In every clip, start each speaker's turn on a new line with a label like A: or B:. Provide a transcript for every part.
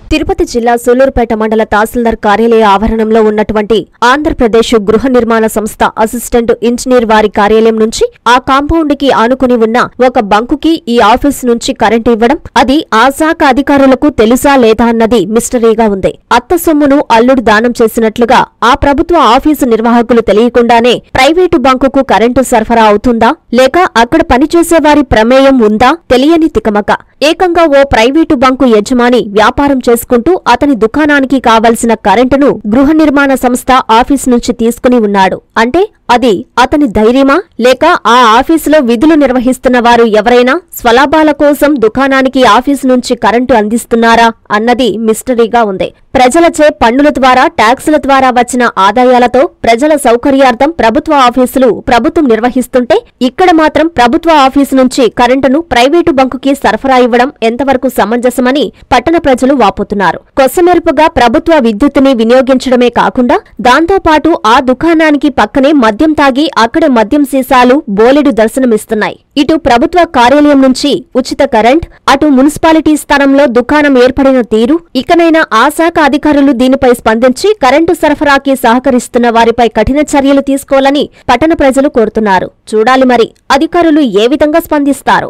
A: తిరుపతి జిల్లా సూలూరుపేట మండల తహసీల్దార్ కార్యాలయ ఆవరణంలో ఉన్నటువంటి ఆంధ్రప్రదేశ్ గృహ నిర్మాణ సంస్థ అసిస్టెంట్ ఇంజనీర్ వారి కార్యాలయం నుంచి ఆ కాంపౌండ్ కి ఆనుకుని ఉన్న ఒక బంకుకి ఈ ఆఫీస్ నుంచి కరెంటు ఇవ్వడం అది ఆ శాఖ అధికారులకు తెలుసా లేదా అన్నది మిస్టరీగా ఉంది అత్త సొమ్మును అల్లుడు దానం చేసినట్లుగా ఆ ప్రభుత్వ ఆఫీసు నిర్వాహకులు తెలియకుండానే ప్రైవేటు బంకుకు కరెంటు సరఫరా అవుతుందా లేక అక్కడ పనిచేసే వారి ప్రమేయం ఉందా తెలియని తికమక ఏకంగా ఓ ప్రైవేటు బంకు యజమాని వ్యాపారం చేసుకుంటూ అతని దుకాణానికి కావలసిన కరెంటును గృహ నిర్మాణ సంస్థ ఆఫీస్ నుంచి తీసుకుని ఉన్నాడు అంటే అది అతని ధైర్యమా లేక ఆ ఆఫీసులో విధులు నిర్వహిస్తున్న వారు ఎవరైనా స్వలాభాల కోసం దుకాణానికి ఆఫీసు నుంచి కరెంటు అందిస్తున్నారా అన్నది మిస్టరీగా ఉంది ప్రజలచే పన్నుల ద్వారా ట్యాక్సుల ద్వారా వచ్చిన ఆదాయాలతో ప్రజల సౌకర్యార్థం ప్రభుత్వ ఆఫీసులు ప్రభుత్వం నిర్వహిస్తుంటే ఇక్కడ మాత్రం ప్రభుత్వ ఆఫీసు నుంచి కరెంటును ప్రైవేటు బంకుకి సరఫరా ఇవ్వడం ఎంతవరకు సమంజసమని పట్టణ ప్రజలు వాపోతున్నారు కొసమెరుపుగా ప్రభుత్వ విద్యుత్తుని వినియోగించడమే కాకుండా దాంతోపాటు ఆ దుకాణానికి పక్కనే మద్యం తాగి అక్కడే మద్యం సీసాలు బోలెడు దర్శనమిస్తున్నాయి ఇటు ప్రభుత్వ కార్యాలయం నుంచి ఉచిత కరెంట్ అటు మున్సిపాలిటీ స్థలంలో దుకాణం ఏర్పడిన తీరు ఇకనైనా ఆ శాఖ అధికారులు దీనిపై స్పందించి కరెంటు సరఫరాకి సహకరిస్తున్న వారిపై కఠిన చర్యలు తీసుకోవాలని పట్టణ ప్రజలు కోరుతున్నారు చూడాలి మరి అధికారులు ఏ విధంగా స్పందిస్తారో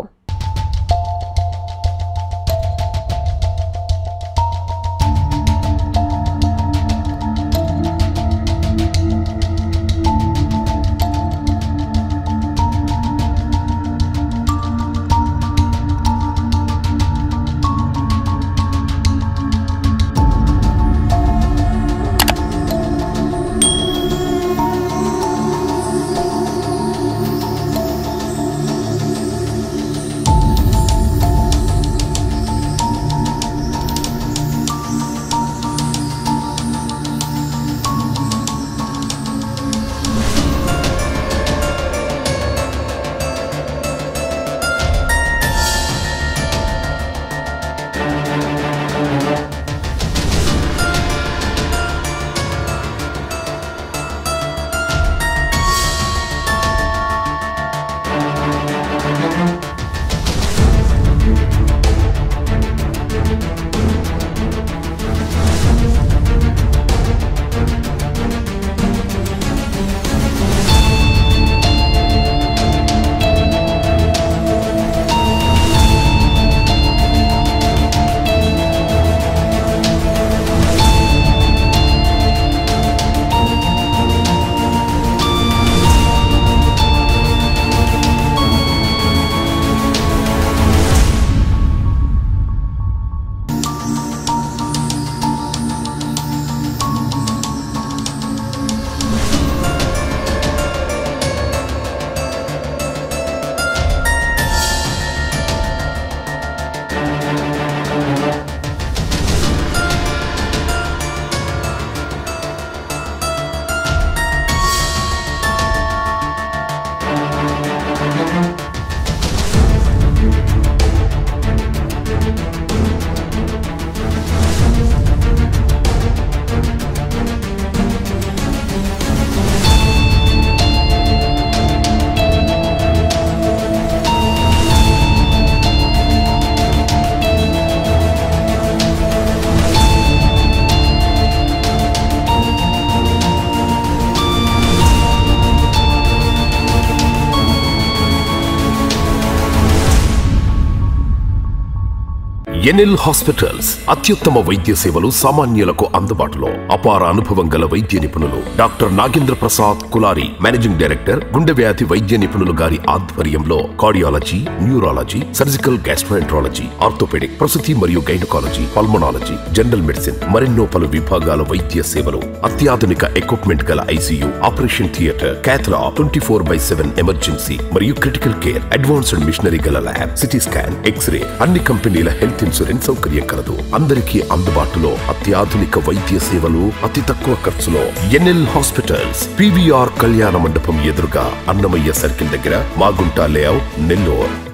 B: ఎన్ఎల్ హాస్పిటల్స్ అత్యుత్తమ వైద్య సేవలు సామాన్యులకు అందుబాటులో అపార అనుభవం గల వైద్య నిపుణులు doctor Nagendra Prasad Kulari managing director గుండె వ్యాధి వైద్య నిపుణులు గారి ఆధ్వర్యంలో cardiology neurology surgical gastroenterology orthopaedic ప్రసూతి మరియు గైనకాలజీ పల్మనాలజీ జనరల్ మెడిసిన్ మరెన్నో పలు విభాగాల వైద్య సేవలు అత్యాధునిక ఎక్విప్మెంట్ గల ICU operation theatre cath lab twenty four by seven emergency మరియు క్రిటికల్ కేర్ అడ్వాన్స్డ్ మిషనరీ గల ల్యాబ్ సిటీ స్కాన్ ఎక్స్రే అన్ని కంపెనీల హెల్త్ ఇన్సూరెన్స్ సౌకర్యం కలదు అందరికీ అందుబాటులో అత్యాధునిక వైద్య సేవలు అతి తక్కువ ఖర్చులో ఎన్ఎల్ హాస్పిటల్స్ పివిఆర్ కళ్యాణ మండపం ఎదురుగా అన్నమయ్య సర్కిల్ దగ్గర మాగుంట లేఅవుట్ నెల్లూరు